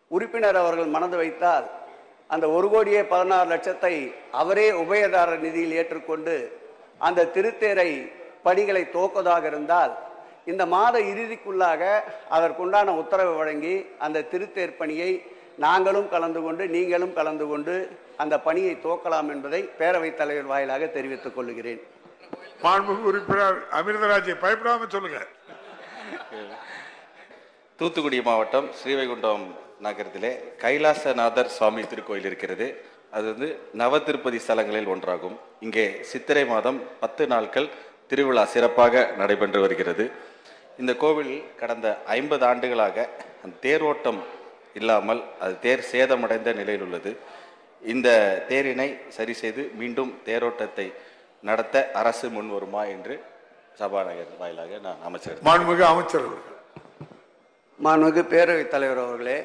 உறுப்பினர் அவர்கள் மனது வைத்தால் அந்த ஒரு கோடியே பதினாறு லட்சத்தை அவரே உபயதாரர் நிதியில் ஏற்றுக்கொண்டு அந்த திருத்தேரை பணிகளை துவக்குவதாக இருந்தால் இந்த மாத இறுதிக்குள்ளாக அதற்குண்டான உத்தரவு வழங்கி அந்த திருத்தேர் பணியை நாங்களும் கலந்து கொண்டு நீங்களும் கலந்து கொண்டு அந்த பணியை துவக்கலாம் என்பதை பேரவைத் தலைவர் வாயிலாக தெரிவித்துக் கொள்கிறேன் மாண்புமிகு உறுப்பினர் அமிர்தராஜை பயப்படாம சொல்லுங்க தூத்துக்குடி மாவட்டம் ஸ்ரீவைகுண்டம் நகரத்திலே கைலாசநாதர் சுவாமி திருக்கோயில் இருக்கிறது அது வந்து நவ திருப்பதி ஸ்தலங்களில் ஒன்றாகும் இங்கே சித்திரை மாதம் பத்து நாட்கள் திருவிழா சிறப்பாக நடைபெற்று வருகிறது இந்த கோவில் கடந்த ஐம்பது ஆண்டுகளாக அந்த தேரோட்டம் இல்லாமல் அது தேர் சேதமடைந்த நிலையில் உள்ளது இந்த தேரினை சரி செய்து மீண்டும் தேரோட்டத்தை நடத்த அரசு முன்வருமா என்று சபாநாயகர் வாயிலாக நான் அமைச்சர் மாண்புமிகு அமைச்சர் அவர்கள் மாண்புமிகு பேரவைத் தலைவர் அவர்களே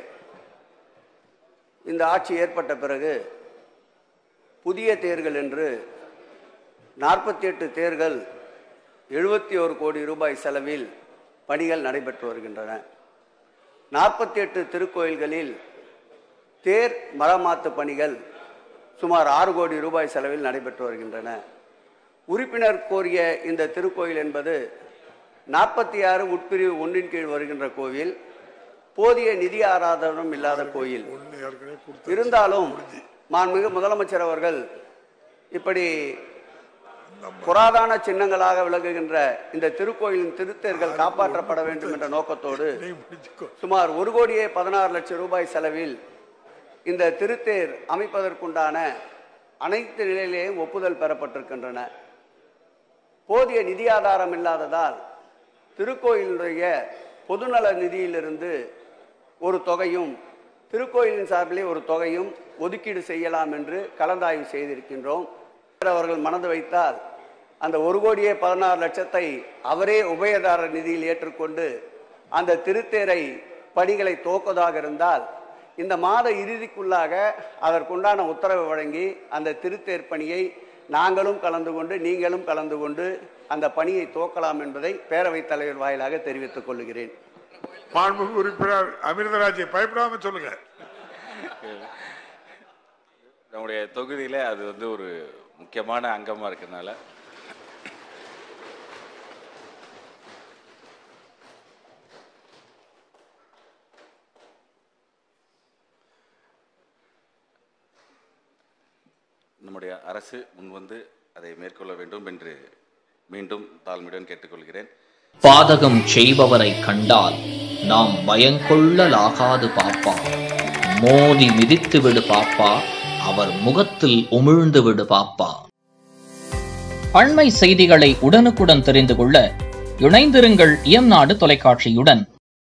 இந்த ஆட்சி ஏற்பட்ட பிறகு புதிய தேர்கள் என்று நாற்பத்தி எட்டு தேர்கள் எழுபத்தி ஒரு கோடி ரூபாய் செலவில் பணிகள் நடைபெற்று வருகின்றன நாற்பத்தி எட்டு திருக்கோயில்களில் தேர் மரமாத்து பணிகள் சுமார் ஆறு கோடி ரூபாய் செலவில் நடைபெற்று வருகின்றன உறுப்பினர் கோரிய இந்த திருக்கோயில் என்பது நாற்பத்தி ஆறு உட்பிரிவு ஒன்றின் கீழ் வருகின்ற கோவில் போதிய நிதி ஆராதனம் இல்லாத கோயில் ஒண்ணு ஏற்கனவே கொடுத்து இருந்தாலும் மாண்புமிகு முதலமைச்சர் அவர்கள் இப்படி புராதன சின்னங்களாக விளங்குகின்ற இந்த திருக்கோயிலின் திருத்தேர்கள் காப்பாற்றப்பட வேண்டும் என்ற நோக்கத்தோடு நீ முடிச்சுக்கோ சுமார் ஒரு கோடியே பதினாறு லட்சம் ரூபாய் செலவில் இந்த திருத்தேர் அமைப்பதற்குண்டான அனைத்து நிலையிலேயும் ஒப்புதல் பெறப்பட்டிருக்கின்றன போதிய நிதி ஆதாரம் இல்லாததால் திருக்கோயிலுடைய பொதுநல நிதியிலிருந்து ஒரு தொகையும் திருக்கோயிலின் சார்பிலே ஒரு தொகையும் ஒதுக்கீடு செய்யலாம் என்று கலந்தாய்வு செய்திருக்கின்றோம் அவர்கள் மனது வைத்தால் அந்த ஒரு கோடியே பதினாறு லட்சத்தை அவரே உபயதாரர் நிதியில் ஏற்றுக்கொண்டு அந்த திருத்தேரை பணிகளை துவக்குவதாக இருந்தால் இந்த மாத இறுதிக்குள்ளாக அதற்குண்டான உத்தரவு வழங்கி அந்த திருத்தேர் பணியை நாங்களும் கலந்து கொண்டு நீங்களும் கலந்து கொண்டு அந்த பணியை துவக்கலாம் என்பதை பேரவைத் தலைவர் வாயிலாக தெரிவித்துக் கொள்கிறேன் மாண்புமிகு உறுப்பினர் அமிர்தராஜை பயப்படாம சொல்லுங்க நம்முடைய தொகுதியில அது வந்து ஒரு முக்கியமான அங்கமா இருக்கிறதுனால நம்முடைய அரசு முன்வந்து அதை மேற்கொள்ள வேண்டும் என்று மீண்டும் தாழ்மையுடன் கேட்டுக்கொள்கிறேன் பாதகம் செய்பவரை கண்டால் நாம் பயங்கொள்ளலாகாது பாப்பா மோதி மிதித்து விடு பாப்பா அவர் முகத்தில் உமிழ்ந்து விடு பாப்பா அண்மை செய்திகளை உடனுக்குடன் தெரிந்து கொள்ள இணைந்திருங்கள் இயம்நாடு தொலைக்காட்சியுடன்